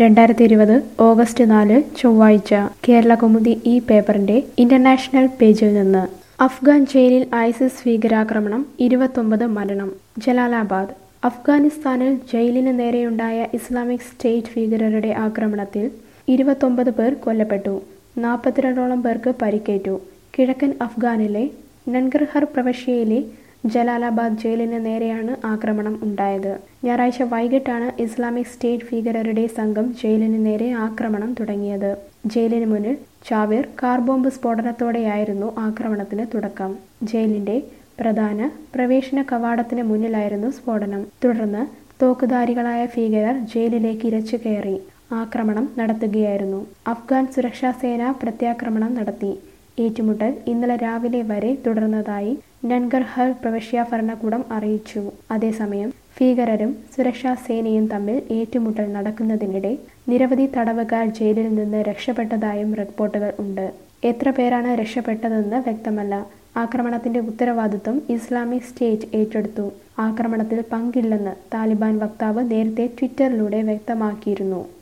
രണ്ടായിരത്തി ഇരുപത് ഓഗസ്റ്റ് നാല് ചൊവ്വാഴ്ച കേരള കൗമുദി ഈ പേപ്പറിന്റെ ഇന്റർനാഷണൽ പേജിൽ നിന്ന് അഫ്ഗാൻ ജയിലിൽ ഐസിസ് ഭീകരാക്രമണം ഇരുപത്തൊമ്പത് മരണം ജലാലാബാദ് അഫ്ഗാനിസ്ഥാനിൽ ജയിലിന് നേരെയുണ്ടായ ഇസ്ലാമിക് സ്റ്റേറ്റ് ഭീകരരുടെ ആക്രമണത്തിൽ ഇരുപത്തൊമ്പത് പേർ കൊല്ലപ്പെട്ടു നാൽപ്പത്തിരണ്ടോളം പേർക്ക് പരിക്കേറ്റു കിഴക്കൻ അഫ്ഗാനിലെ നൻഗർഹർ പ്രവിശ്യയിലെ ജലാലാബാദ് ജയിലിന് നേരെയാണ് ആക്രമണം ഉണ്ടായത് ഞായറാഴ്ച വൈകിട്ടാണ് ഇസ്ലാമിക് സ്റ്റേറ്റ് ഭീകരരുടെ സംഘം ജയിലിന് നേരെ ആക്രമണം തുടങ്ങിയത് ജയിലിന് മുന്നിൽ ചാവേർ കാർ ബോംബ് സ്ഫോടനത്തോടെയായിരുന്നു ആക്രമണത്തിന് തുടക്കം ജയിലിന്റെ പ്രധാന പ്രവേശന കവാടത്തിന് മുന്നിലായിരുന്നു സ്ഫോടനം തുടർന്ന് തോക്കുധാരികളായ ഭീകരർ ജയിലിലേക്ക് ഇരച്ചു കയറി ആക്രമണം നടത്തുകയായിരുന്നു അഫ്ഗാൻ സുരക്ഷാ സേന പ്രത്യാക്രമണം നടത്തി ഏറ്റുമുട്ടൽ ഇന്നലെ രാവിലെ വരെ തുടർന്നതായി നൻഗർഹർ പ്രവിശ്യ ഭരണകൂടം അറിയിച്ചു അതേസമയം ഭീകരരും സുരക്ഷാ സേനയും തമ്മിൽ ഏറ്റുമുട്ടൽ നടക്കുന്നതിനിടെ നിരവധി തടവുകാർ ജയിലിൽ നിന്ന് രക്ഷപ്പെട്ടതായും റിപ്പോർട്ടുകൾ ഉണ്ട് എത്ര പേരാണ് രക്ഷപ്പെട്ടതെന്ന് വ്യക്തമല്ല ആക്രമണത്തിന്റെ ഉത്തരവാദിത്വം ഇസ്ലാമിക് സ്റ്റേറ്റ് ഏറ്റെടുത്തു ആക്രമണത്തിൽ പങ്കില്ലെന്ന് താലിബാൻ വക്താവ് നേരത്തെ ട്വിറ്ററിലൂടെ വ്യക്തമാക്കിയിരുന്നു